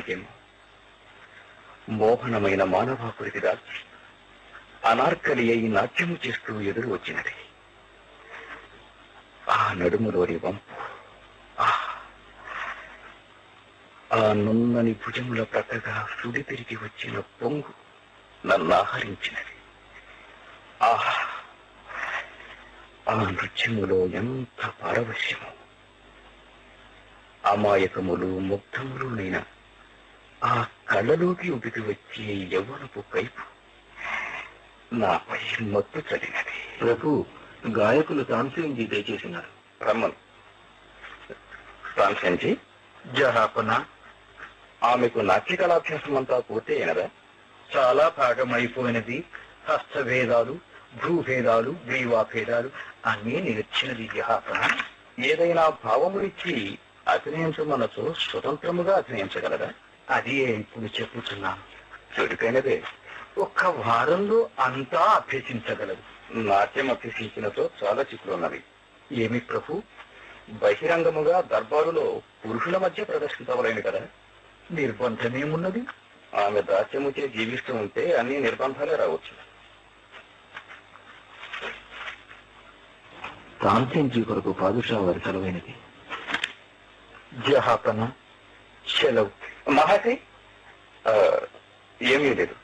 దానికేమో మోహనమైన మానవాకుడికి దాల్చి అనార్కలి అయి నాట్యము చేస్తూ ఎదురు వచ్చినది ఆ నడుములోని వంపు ఆహ్! ఆ నున్నని భుజముల ప్రక్కగా సుడి తిరిగి వచ్చిన పొంగు నన్ను ఆహరించినది ఆహ్! ఆ నృత్యములో ఎంత పారవశ్యము అమాయకములు ముగ్ధములునైన ఆ కళ్ళలోకి ఉడికి వచ్చే యవ్వనపు కైపు నాపై మత్తు చదివినది ప్రభు గాయకులు తాన్సేన్జీ దయచేసినారు రమ్మను కాన్సెన్జీ జహాపన ఆమెకు నాట్య కళాభ్యాసం అంతా పూర్తి అయినదా చాలా భాగం అయిపోయినది హస్తభేదాలు భూభేదాలు గ్రీవాభేదాలు అన్నీ నిలిచినది జహాపన ఏదైనా భావమునిచ్చి అభినయించమనచో స్వతంత్రముగా అభినయించగలరా అది ఇప్పుడు చెప్పుతున్నాను చురుకైనదే ఒక్క వారంలో అంతా అభ్యసించగలదు నాట్యం అభ్యసించినతో చాలా చిక్కులున్నవి ఏమి ప్రభు బహిరంగముగా దర్బారులో పురుషుల మధ్య ప్రదర్శించవలేను కదా నిర్బంధమేమున్నది ఆమె దాస్యముచే జీవిస్తూ ఉంటే అన్ని నిర్బంధాలే రావచ్చు తాన్సేన్జీ కొరకు పాదుషా వారి సెలవైనది జహాపన సెలవు మహాశయ్ ఆ, ఏమీ లేదు